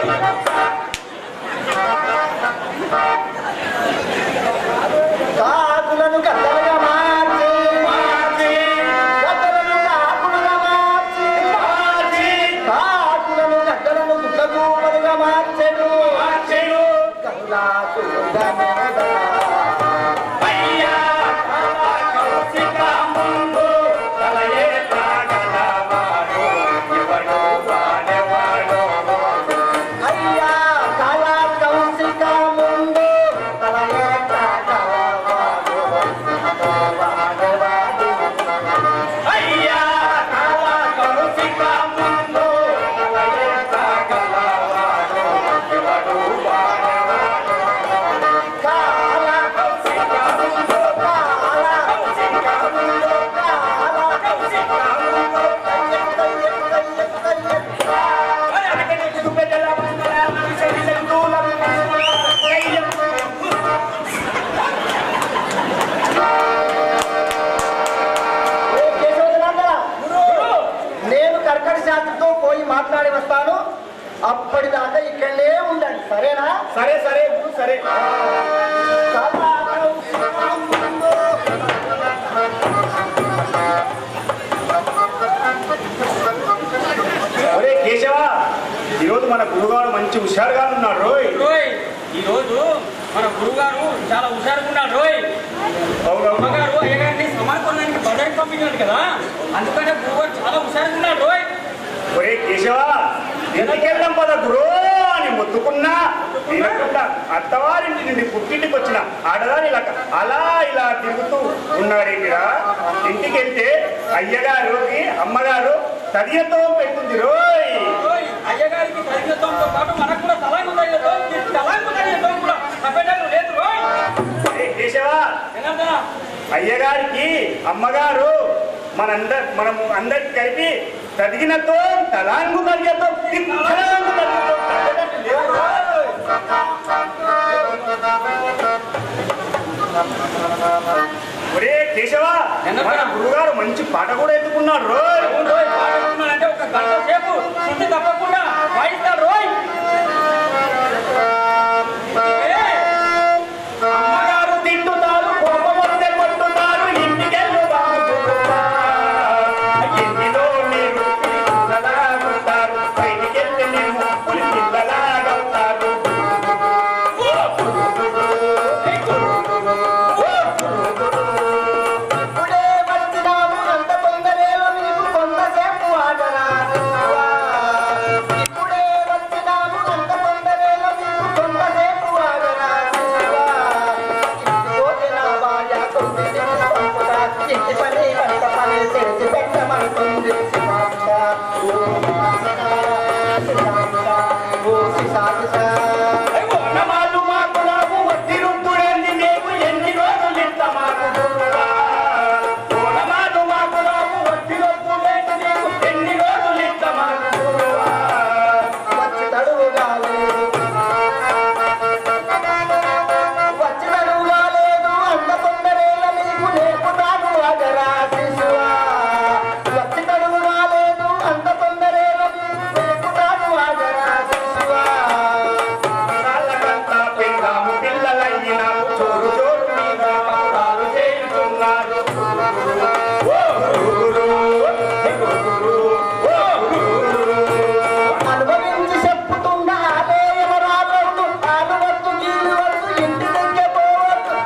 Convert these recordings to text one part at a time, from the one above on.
కాకులను గద్దలుగా మార్చి గద్దలను కాకులుగా మార్చి కాకులను గద్దలను గుడ్లగూబలుగా మార్చెను కరుణాకులుగా మెరదలా. అయ్యా కాలా కౌశిక ముందు తలయే కాకలవాడు. వాడవాడు. కాలా కౌశిక ముందు కాలా కౌశిక ముందు కాలా కౌశిక ముందు కయ్య కయ్య కయ్య కయ్య ఏ కేశవచంద్ర, నేను కర్కట శాస్త్రితో పోయి మాట్లాడి వస్తాను అప్పటిదాకా ఇక్కడనే ఉండండి సరేనా సరే సరే గురు, సరే ఒరే కేశవ ఈరోజు మన గురుగారు మంచి హుషారుగా ఉన్నాడు రోయ్ రోయ్ ఈ రోజు మన గురుగారు చాలా హుషారుగా ఉన్నాడు రోయ్ అవునవును అమ్మగారు అయ్యగారిని సమానుకోవడానికి బజార్కి పంపించాడు కదా అందుకనే గురుగారు చాలా హుషారుగా ఉన్నాడు రోయ్ ఒరే కేశవ ఎందుకెళ్దాం పద గురు అని మొత్తుకున్నా వినకుండా అత్తవారింటి నుండి పుట్టింటికి వచ్చిన ఆడదాని ఇలా అలా ఇలా తిరుగుతూ ఉన్నాడేమిరా ఇంటికి వెళ్తే అయ్యగారుకి అమ్మగారు తదియతో పెడుతుంది రోయ్ రోయ్ అయ్యగారికి తగినతో పాటు మనకు కూడా తలాంగు తగినతో తలాంగు తగినతో కూడా తప్పేటట్టు లేదు రోయ్ ఒరే కేశవ వినద్దా అయ్యగారికి అమ్మగారు మనంద మనము అందరికి కలిపి తదిగినతో తలాంగు తదియతో తిక్కలాంగు తదియతో తగ్గేటట్టు లేవు రోయ్. ఒరే కేశవ మన గురుగారు మంచి పాట కూడా ఎత్తుకున్నాడు రోయ్ అవును రోయ్ పాడుతున్నాడంటే ఒక గంట సేపు శుద్ధి తప్పకుండా వాయిస్తాడు రోయ్ ఏ, అమ్మగారు తింటున్నారు కోపం వస్తే కొట్టున్నారు ఇంటికెళ్ళుదాము గురువా. ఇంటిలో మీరు పిల్లలాగుంటారు బయటికెళ్ళి మేము పులి పిల్లలాగవుతారు ఇప్పుడే వచ్చినాము అంత తొందరలో మీకు కొంతసేపు ఆగరా శిశువా. ఇప్పుడే వచ్చినాము అంత తొందరలో మీకు కొంతసేపు ఆగరా శిశువా. ఇంటికోటి నా భార్య తొమ్మిది పంపుతా. ఇంటి పని వంట పని చేసి పెట్టమంటుంది శివాంశ. ఓ శివాంశ. శివాంశ. ఓ శిశాంశ. ఓనమాలు మాకు రావు వట్టి రుద్దుడంది మేము ఎన్ని రోజులు ఇంత మాకు గురువా. ఓనమాలు మాకు రావు వట్టి రుద్దుడంది మేము ఎన్ని రోజులు ఇంత మాకు గురువా. వచ్చి తడువుగా లేదు వచ్చి తడువుగా లేదు అంత తొందరేళ్ళ మీకు నేర్పుతాను అగరా శిశువా వచ్చి తడువుగా లేదు అంత తొందరేళ్ళ మీకు నేర్పుతాను అగరా శిశువా నాళ్ళకంతా పెంగాము పిల్లలయ్యినాము చోరు చోరు మీద పౌరాలు చేయుచున్నారు ఓ గురు, గురు, ఓ గురు. అనుభవించి చెప్పుతున్న అదే యమరాజుడు ఆలు వద్దు కీలు వద్దు ఇంటి దగ్గర పోవద్దు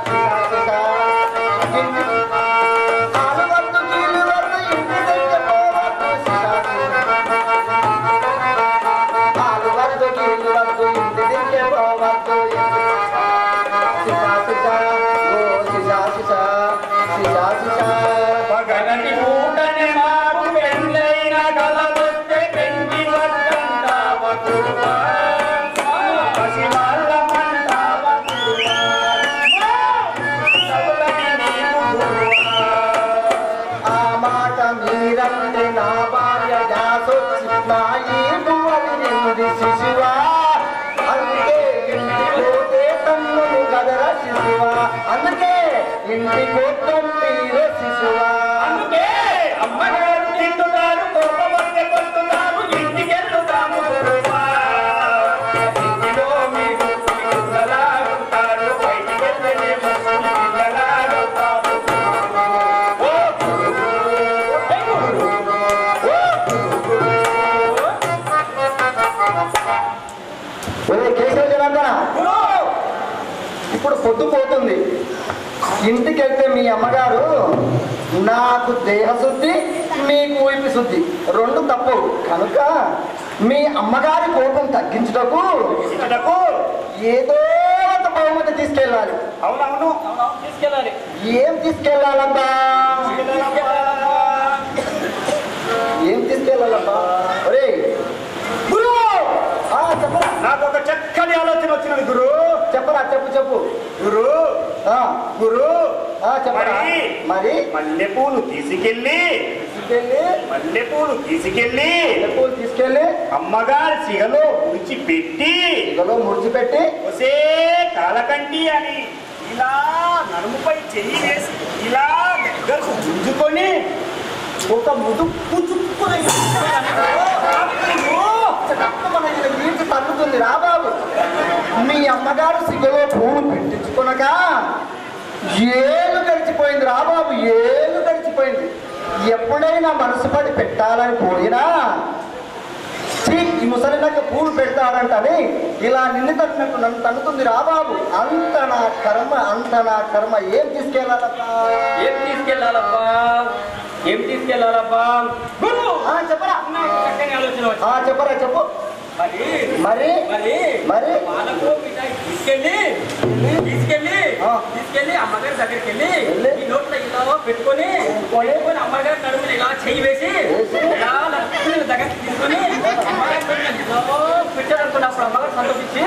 ఇంటి ఆలు వద్దు కీలు వద్దు ఇంటి దగ్గర పోవద్దు ఆలు వద్దు కీలు వద్దు ఇంటి దగ్గర పోవద్దు సిసా సిసా ఓ సిసా సిసా సిసా సిసా పగలని పూటనే మాకు పెళ్ళైన కలవొస్తే పెంచి వద్దంటావ గురువా. పసివాళ్ళ మంటావ గురువా. చదువులని నీకు గురువా. ఆ మాట మీరంటే నా భార్య దాసొచ్చి నా ఈపు అడిగింది శిశువా అందుకే ఇంటి పోతే తమ్ముడు గదర శిశువా అందుకే ఇంటి కొట్టం తీరే శిశువా అందుకే అమ్మగారు తింటున్నారు కోపం వస్తే కొట్టున్నారు ఇంటికెళ్ళుతాము గురువా. పొద్దుపోతుంది ఇంటికి వెళ్తే మీ అమ్మగారు నాకు దేహశుద్ధి మీకు ఊపి శుద్ధి రెండు తప్పవు కనుక మీ అమ్మగారి కోపం తగ్గించుటకు ఇతడకు ఏదో ఒక బహుమతి తీసుకెళ్ళాలి అవునవును అవునవును, తీసుకెళ్ళాలి ఏం తీసుకెళ్ళాలబ్బా ఏం తీసుకెళ్ళాలబ్బా ఒరే గురు ఆ, చెప్పరా నాకు ఒక చక్కని ఆలోచన వచ్చినది గురు చెప్పరా చెప్పు చెప్పు గురు ఆ, గురు ఆ, చెప్పరా మరి మరి మల్లెపూలు తీసుకెళ్ళి తీసుకెళ్ళి మల్లెపూలు తీసుకెళ్ళి పూలు తీసుకెళ్ళి అమ్మగారి సిగలో ఉడిచి పెట్టి ఇగలో ముడిచిపెట్టి ఒసే కాలకంటి అని ఇలా నడుముపై చెయ్యి వేసి ఇలా దగ్గరకు గుంజుకొని ఒక ముదుపు చుక్కున నీటి తగ్గుతుంది రా బాబు మీ అమ్మగారు సిగలో పూలు పెట్టించుకొనగా ఏళ్ళు గడిచిపోయింది రా బాబు ఏళ్ళు గడిచిపోయింది ఎప్పుడైనా మనసు పడి పెట్టాలని పోయినా ఛీ, ఈ ముసలి నాకు పూలు పెడతాడంటని ఇలా నిన్ను తట్టినట్టు నన్ను తన్నుతుంది రా బాబు అంత నా కర్మ అంత నా కర్మ ఏం తీసుకెళ్ళాలబ్బా ఏం తీసుకెళ్ళాలబ్బా ఏం తీసుకెళ్ళాలబ్బా గురు ఆ, చెప్పరా నాకు చక్కని ఆలోచన వచ్చింది. ఆ, చెప్పరా చెప్పు మరి మరి మరి మరి పాలకు మిఠాయి తీసుకెళ్ళి తీసుకెళ్ళి ఆ. తీసుకెళ్ళి అమ్మగారి దగ్గరికి వెళ్ళి వెళ్ళి? ఈ నోట్లో ఇలా పెట్టుకొని పెట్టుకొని అమ్మగారి నడుముని ఇలా చెయ్యి వేసి వేసి? ఇలా లక్ష్మి దగ్గరికి తీసుకొని అమ్మగారి నడుముని ఇలా పెట్టారనుకున్నప్పుడు అమ్మగారు సంతోషించి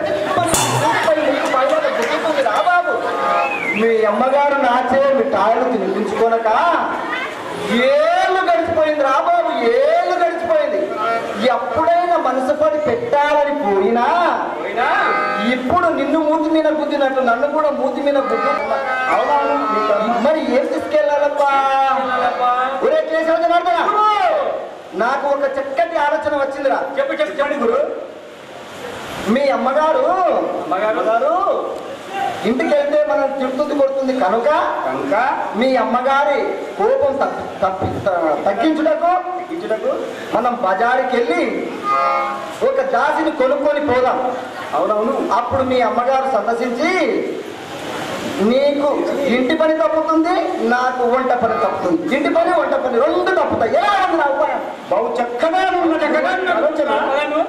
గుర్తుంది రా బాబు మీ అమ్మగారు నాచే మిఠాయిలు తినిపించుకోనక ఏళ్ళు గడిచిపోయింది రా బాబు ఏళ్ళు గడిచిపోయింది ఎప్పుడైనా మనసు పడి పెట్టాలని పోయినా పోయినా ఇప్పుడు నిన్ను మూతి మీద గుద్దినట్టు నన్ను కూడా మూతి మీద గుద్దు అవునవును మరి ఏం తీసుకెళ్ళాలబ్బా వెళ్ళాలబ్బా. ఒరే కేశవ జనార్దన నాకు ఒక చక్కటి ఆలోచన వచ్చిందిరా చెప్పు చెప్పు చెప్పండి గురు మీ అమ్మగారు అమ్మగారు గారు ఇంటికి వెళ్తే మనం తిడుతుంది కొడుతుంది కనుక కనుక మీ అమ్మగారి కోపం తగ్గి- తప్పి త- తగ్గించుటకు తగ్గించుటకు మనం బజారుకి వెళ్ళి ఒక దాసిని కొనుక్కొని పోదాం అవునవును అప్పుడు మీ అమ్మగారు సందర్శించి నీకు ఇంటి పని తప్పుతుంది నాకు వంట పని తప్పుతుంది ఇంటి పని వంట పని రెండు తప్పుతాయి ఎలా ఉంది నా ఉపాయం బహు చక్కగా ఉన్న చక్కగా ఉన్న ఆలోచన అమ్మగారు,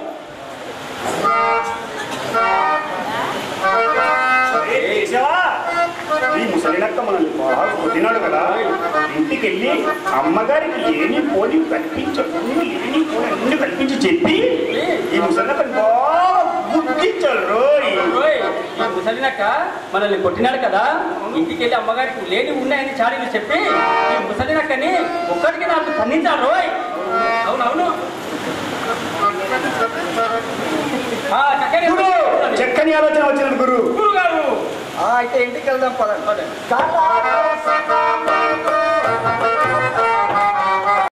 ఏ కేశవా, ఈ ముసలినక్క మనల్ని బాగా కొట్టినాడు కదా ఇంటికి వెళ్ళి అమ్మగారికి లేని పోని కల్పించడు లేని పోని అన్ని కల్పించి చెప్పి ఈ ముసలినక్కని బాగా గుర్తించాడు రోయ్ ఓయ్, ఈ ముసలినక్క మనల్ని కొట్టినాడు కదా ఇంటికి వెళ్ళి అమ్మగారికి లేని ఉన్నాయని చాడీలు చెప్పి ఈ ముసలినక్కని ఒక్కడికి నాకు ఖండించాడు రోయ్ అవునవును ఆ, చక్కగా గురు చక్కని ఆలోచన వచ్చినది గురు గురువు గారు ఆ, అయితే ఇంటికి వెళ్దాం పదండి టాటా